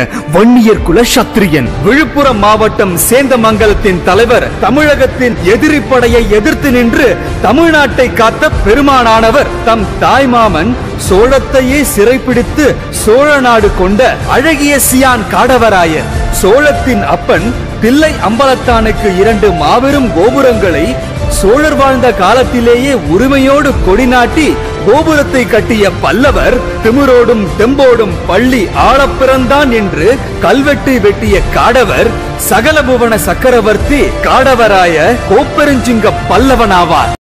வன்னியர் குல சத்திரியன் விழுப்புரம் மாவட்டம் சேந்தமங்கலத்தின் தலைவர் தமிழகத்தின் எதிரி படையை எதிர்த்து நின்று தமிழ்நாட்டை காத்த பெருமானானவர் தம் தாய்மாமன் சோழத்தையே சிறைப்பிடித்து சோழ நாடு கொண்ட அழகிய சியான் காடவராயர் சோழத்தின் அப்பன் தில்லை அம்பலத்தானுக்கு இரண்டு மாபெரும் கோபுரங்களை சோழர் வாழ்ந்த காலத்திலேயே உரிமையோடு கொடி நாட்டி கோபுரத்தை கட்டிய பல்லவர் திமிரோடும் தெம்போடும் பள்ளி ஆளப் பிறந்தான் என்று கல்வெட்டு வெட்டிய காடவர் சகல புவன சக்கரவர்த்தி காடவராய கோப்பெருஞ்சிங்க பல்லவனாவார்